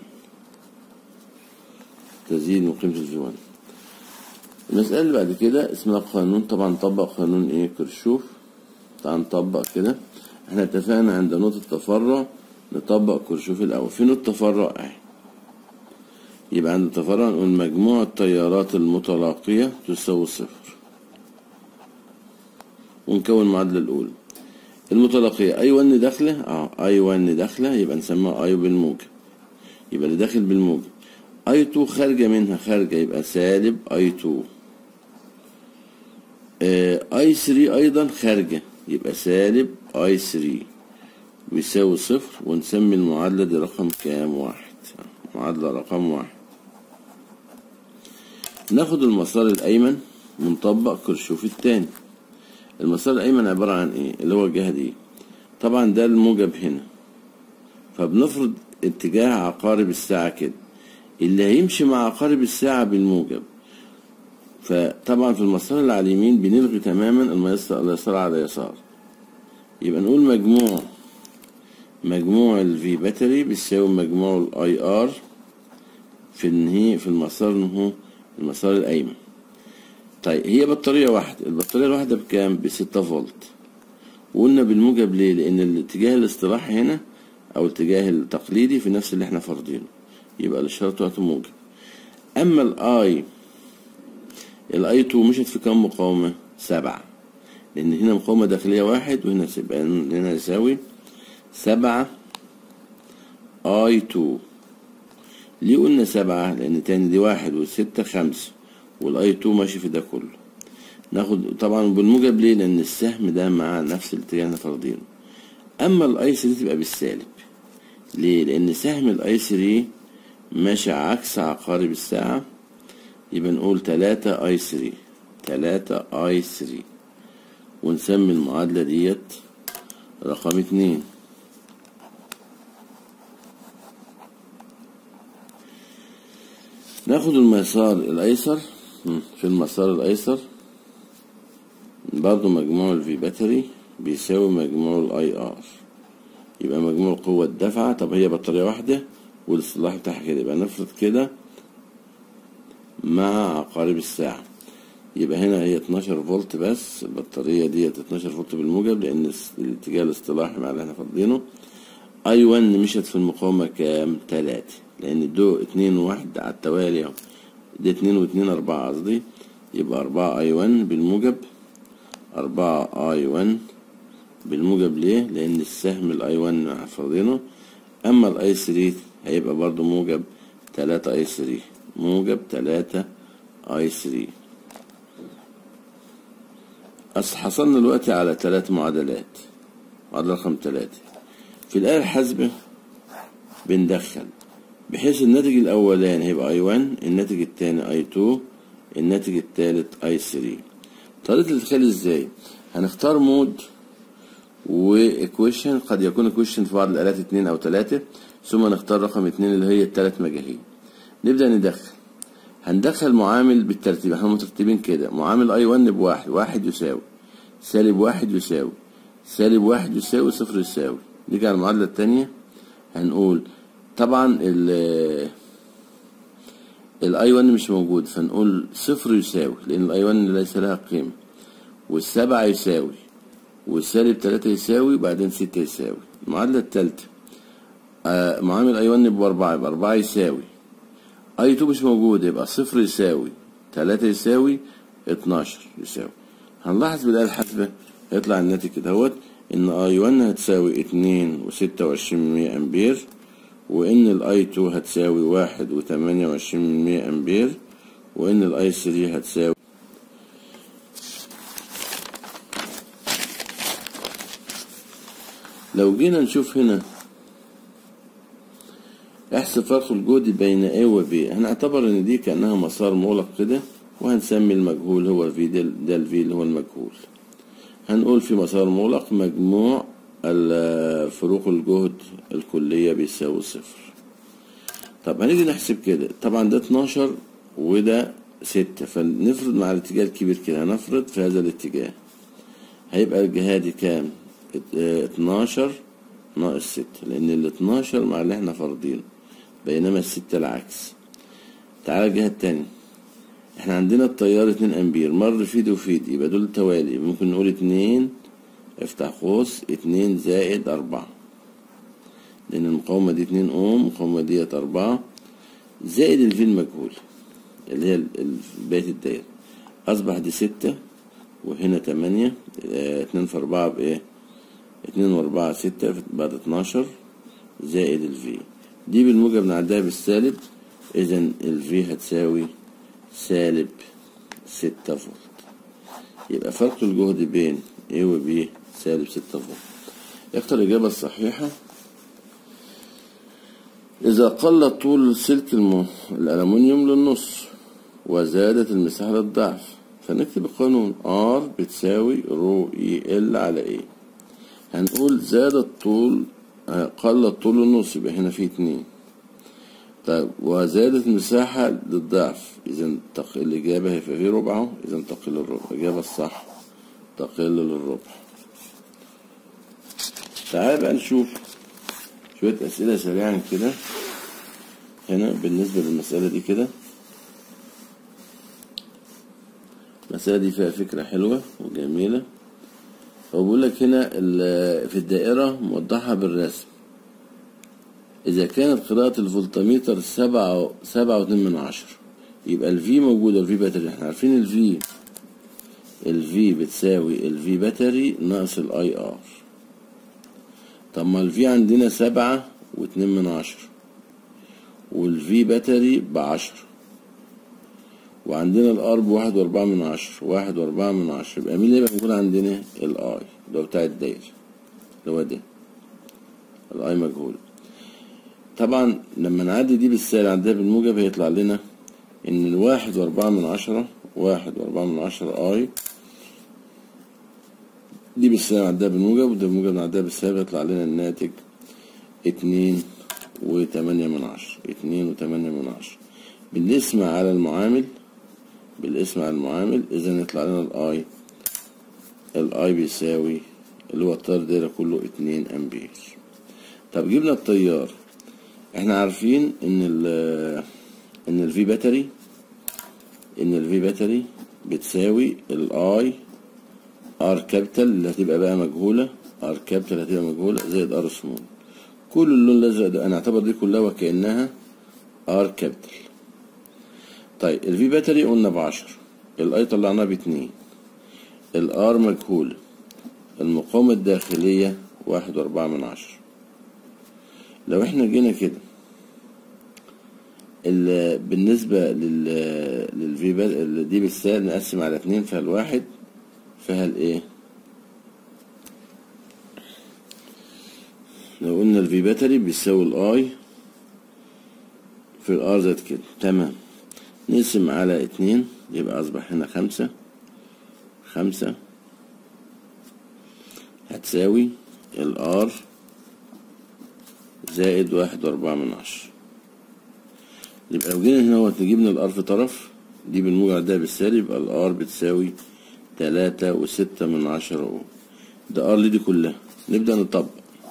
تزيد من قيمة الفي 1 المسألة اللي بعد كده اسمها قانون طبعا نطبق قانون ايه كرشوف تعال نطبق كده احنا اتفقنا عند نقطة التفرع نطبق كرشوف الأول في نقطة تفرع اهي يبقى عند التفرع نقول مجموع التيارات المتلاقية تساوي صفر ونكون المعادلة الأولى المتلاقية أي ون داخلة اه أي ون داخلة يبقى نسميها أي بالموجب يبقى اللي داخل بالموجب أي تو خارجة منها خارجة يبقى سالب أي تو اي 3 ايضا خارجة يبقى سالب اي 3 بيساوي صفر ونسمي المعادلة دي رقم كام واحد معادلة رقم واحد ناخد المسار الأيمن ونطبق كرشوف التاني المسار الأيمن عبارة عن إيه اللي هو الجهة دي طبعا ده الموجب هنا فبنفرض اتجاه عقارب الساعة كده اللي هيمشي مع عقارب الساعة بالموجب فطبعا في المسار اللي على اليمين بنلغي تماما الميسر اليسار على اليسار يبقى نقول مجموع مجموع الفي باتري بيساوي مجموع الاي ار في النهي في المسار نهو المسار الايمن طيب هي بطارية واحدة البطارية الواحدة بكام بستة فولت وقلنا بالموجب ليه لان الاتجاه الاصطلاحي هنا او الاتجاه التقليدي في نفس اللي احنا فارضينه يبقى الاشارة بتاعته موجب اما الاي الاي 2 مشت في كام مقاومة سبعة لان هنا مقاومة داخلية واحد وهنا يبقى هنا يساوي سبعة اي 2 ليه قلنا سبعة لان تاني دي واحد والستة خمسة والاي 2 ماشي في ده كله ناخد طبعا بالموجب ليه لان السهم ده مع نفس الاتجاه اللي فارضينه اما الاي 3 تبقى بالسالب ليه لان سهم الاي 3 ماشي عكس عقارب الساعة يبقى نقول تلاتة اي 3 تلاتة اي 3 ونسمي المعادلة ديت رقم اتنين ناخد المسار الايسر في المسار الايسر برضو مجموع الفي باتري بيساوي مجموع الاي ار يبقى مجموع قوة الدفعة طب هي بطارية واحدة والاصطلاح بتاعها كده يبقى نفرض كده مع عقارب الساعة يبقى هنا هي 12 فولت بس البطارية ديت 12 فولت بالموجب لأن الاتجاه الاصطلاحي مع اللي احنا فاضلينه اي 1 مشت في المقاومة كام؟ تلاتة لأن دو اتنين وواحد على التوالي اهو دي اتنين واتنين أربعة قصدي يبقى أربعة اي 1 بالموجب أربعة اي 1 بالموجب ليه؟ لأن السهم الاي 1 فاضينه أما الاي 3 هيبقى برضو موجب تلاتة اي 3 موجب تلاتة اي 3 أصل حصلنا دلوقتي على ثلاث معادلات معادلة رقم ثلاثة في الآلة الحاسبة بندخل بحيث الناتج الأولاني هيبقى اي 1 الناتج التاني اي 2 الناتج التالت اي 3 طريقة الإدخال ازاي؟ هنختار مود وايكويشن قد يكون ايكويشن في بعض الآلات اتنين أو تلاتة ثم نختار رقم اتنين اللي هي التلات مجاهيل نبدأ ندخل هندخل معامل بالترتيب احنا مترتبين كده معامل اي 1 بواحد واحد يساوي سالب واحد يساوي سالب واحد يساوي صفر يساوي نيجي على المعادلة التانية هنقول طبعا ال الاي 1 مش موجود فنقول صفر يساوي لان الاي 1 ليس لها قيمة والسبعة يساوي والسالب تلاتة يساوي وبعدين ستة يساوي المعادلة التالتة آه معامل اي 1 بأربعة يبقى أربعة يساوي اي 2 مش موجود يبقى صفر يساوي تلاتة يساوي اتناشر يساوي هنلاحظ بالآلة الحاسبة هيطلع الناتج كدهوت ان اي 1 هتساوي اتنين وستة وعشرين من مية امبير وان الاي 2 هتساوي واحد وتمانية وعشرين من مية امبير وان الاي 3 هتساوي لو جينا نشوف هنا احسب فرق الجهد بين A و B هنعتبر ان دي كأنها مسار مغلق كده وهنسمي المجهول هو في ده, ده ال V اللي هو المجهول هنقول في مسار مغلق مجموع فروق الجهد الكلية بيساوي صفر طب هنيجي نحسب كده طبعا ده 12 وده ستة فنفرض مع الاتجاه الكبير كده هنفرض في هذا الاتجاه هيبقى الجهادي كام اتناشر ناقص ستة لأن ال 12 مع اللي احنا فارضينه بينما الستة العكس تعالى الجهة التانية احنا عندنا التيار اتنين أمبير مر في دي وفي دي يبقى دول توالي ممكن نقول اتنين افتح قوس اتنين زائد أربعة لأن المقاومة دي اتنين أوم المقاومة ديت أربعة زائد الفي المجهول اللي هي بقية الدايرة أصبح دي ستة وهنا تمانية اه اتنين في أربعة بإيه؟ اتنين وأربعة ستة بعد اتناشر زائد الفي دي بالموجب نعدها بالسالب إذا الفي هتساوي سالب ستة فولت يبقى فرق الجهد بين A و B سالب ستة فولت اختر الإجابة الصحيحة إذا قل طول سلك الم... الألمنيوم للنص وزادت المساحة للضعف فنكتب القانون R بتساوي رو إي إل على إيه هنقول زاد الطول قل الطول النص يبقى هنا في اتنين طيب وزادت المساحة للضعف إذا تق... الإجابة هيبقى في ربعه إذا تقل الربع الإجابة الصح تقل للربع تعال بقى نشوف شوية أسئلة سريعا كده هنا بالنسبة للمسألة دي كده المسألة دي فيها فكرة حلوة وجميلة هو بيقول لك هنا في الدائرة موضحة بالرسم إذا كانت قراءة الفولتميتر سبعة سبعة واتنين من عشرة يبقى الفي موجودة الفي باتري احنا عارفين الفي الفي بتساوي الفي باتري ناقص الاي ار طب ما الفي عندنا سبعة واتنين من عشرة والفي باتري بعشرة وعندنا الار بواحد واربعة من عشرة واحد واربعة من عشرة يبقى مين اللي يبقى موجود عندنا الاي اللي هو بتاع الدايرة اللي هو ده الاي مجهول طبعا لما نعدي دي بالسالب عندها بالموجب هيطلع لنا ان الواحد واربعة من عشرة واحد واربعة من عشرة اي دي بالسالب عندها بالموجب وده بالموجب نعدها بالسالب يطلع لنا الناتج اتنين وتمانية من عشرة اتنين وتمانية من عشرة بالاسم على المعامل بالاسم على المعامل اذا يطلع لنا الاي الاي بيساوي اللي هو التيار دايرة كله اتنين امبير طب جبنا التيار احنا عارفين ان ال ان الفي باتري ان الفي باتري بتساوي الاي ار كابيتال اللي هتبقى بقى مجهوله ار كابيتال هتبقى مجهوله زائد ار سمول كل اللون الازرق ده انا اعتبر دي كلها وكانها ار كابيتال طيب الفي باتري قلنا بعشرة الاي طلعناها باتنين الار مجهوله المقاومة الداخلية واحد واربعة من عشرة لو احنا جينا كده بالنسبة لل للفي دي بالسالب نقسم على اتنين فالواحد فيها الايه لو قلنا الفي باتري بيساوي الاي في الار زائد كده تمام نقسم على اتنين يبقى اصبح هنا خمسة خمسة هتساوي الار زائد واحد واربعة من عشرة يبقى لو جينا هنا هو جبنا الار في طرف دي بالموجب ده بالسالب يبقى الار بتساوي تلاتة وستة من عشرة اوم ده ار دي كلها نبدأ نطبق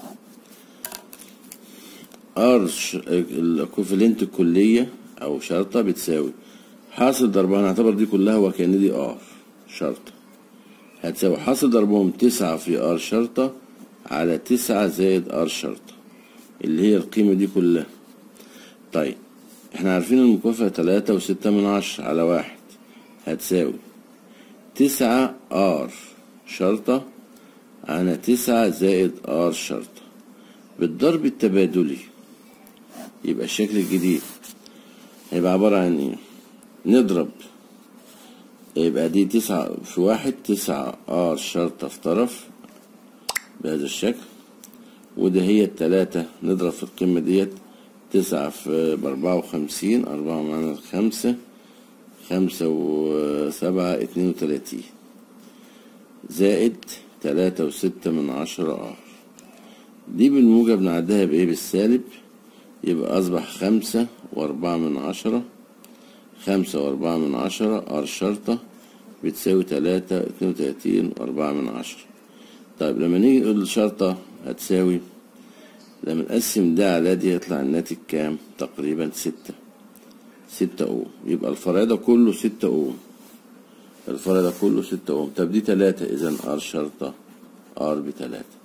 ار الاكوفالنت الكلية او شرطة بتساوي حاصل ضربها هنعتبر دي كلها وكأن دي ار شرطة هتساوي حاصل ضربهم تسعة في ار شرطة على تسعة زائد ار شرطة اللي هي القيمة دي كلها طيب احنا عارفين المكافأة تلاتة وستة من عشرة على واحد هتساوي تسعة ار شرطة على تسعة زائد ار شرطة بالضرب التبادلي يبقى الشكل الجديد هيبقى عبارة عن ايه نضرب يبقى دي تسعة في واحد تسعة ار شرطة في طرف بهذا الشكل وده هي التلاتة نضرب في القمة ديت تسعة في بأربعة وخمسين أربعة معانا خمسة خمسة وسبعة اتنين وتلاتين زائد تلاتة وستة من عشرة ار دي بالموجب نعدها بإيه بالسالب يبقى أصبح خمسة وأربعة من عشرة خمسة وأربعة من عشرة ار شرطة بتساوي تلاتة اتنين وتلاتين وأربعة من عشرة طيب لما نيجي نقول الشرطة هتساوي لما نقسم ده على دي يطلع الناتج كام تقريبا ستة ستة اوم يبقى الفرع ده كله ستة اوم الفرع ده كله ستة اوم طب دي تلاتة اذا ار شرطة ار بتلاتة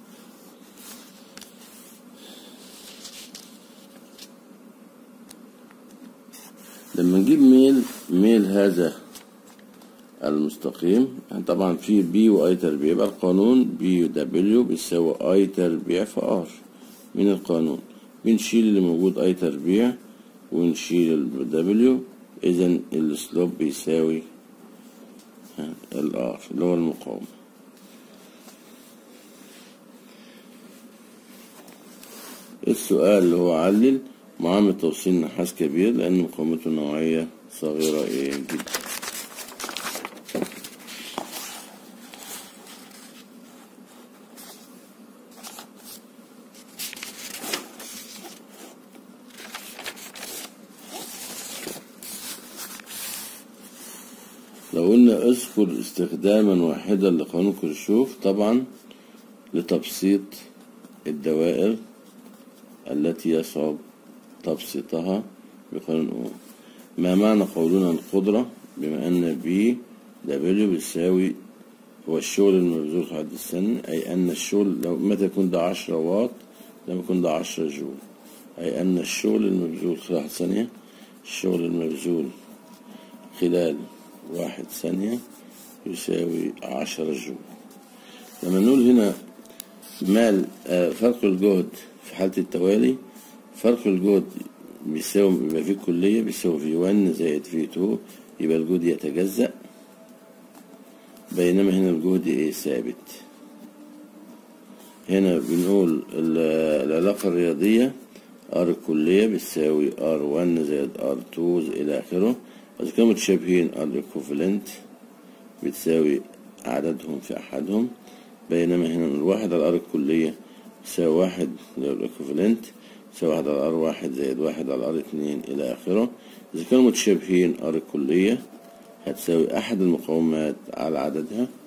لما نجيب ميل ميل هذا المستقيم يعني طبعا في بي واي تربيع يبقى القانون بي دبليو بيساوي اي تربيع في ار من القانون بنشيل اللي موجود اي تربيع ونشيل الدبليو اذا السلوب بيساوي الار اللي هو المقاومة السؤال اللي هو علل معامل توصيل نحاس كبير لأن مقاومته نوعية صغيرة إيه جدا لو قلنا اذكر استخداما واحدا لقانون كرشوف طبعا لتبسيط الدوائر التي يصعب تبسيطها بقانون أوم ما معنى قولنا القدرة بما أن بي دبليو بيساوي هو الشغل المبذول في حد السن أي أن الشغل لو متى يكون ده عشرة واط لما يكون ده عشرة جول أي أن الشغل المبذول خلال واحد ثانية الشغل المبذول خلال واحد ثانية يساوي عشرة جول لما نقول هنا مال فرق الجهد في حالة التوالي فرق الجهد بيساوي يبقى في الكلية بيساوي في 1 زائد في 2 يبقى الجهد يتجزأ بينما هنا الجهد ايه ثابت هنا بنقول العلاقة الرياضية ار الكلية بتساوي ار 1 زائد ار 2 إلى آخره إذا كانوا متشابهين ار equivalent بتساوي عددهم في أحدهم بينما هنا الواحد على ار الكلية يساوي واحد اللي هو equivalent يساوي واحد على ار واحد زائد واحد على ار اتنين إلى آخره إذا كانوا متشابهين ار الكلية هتساوي أحد المقاومات على عددها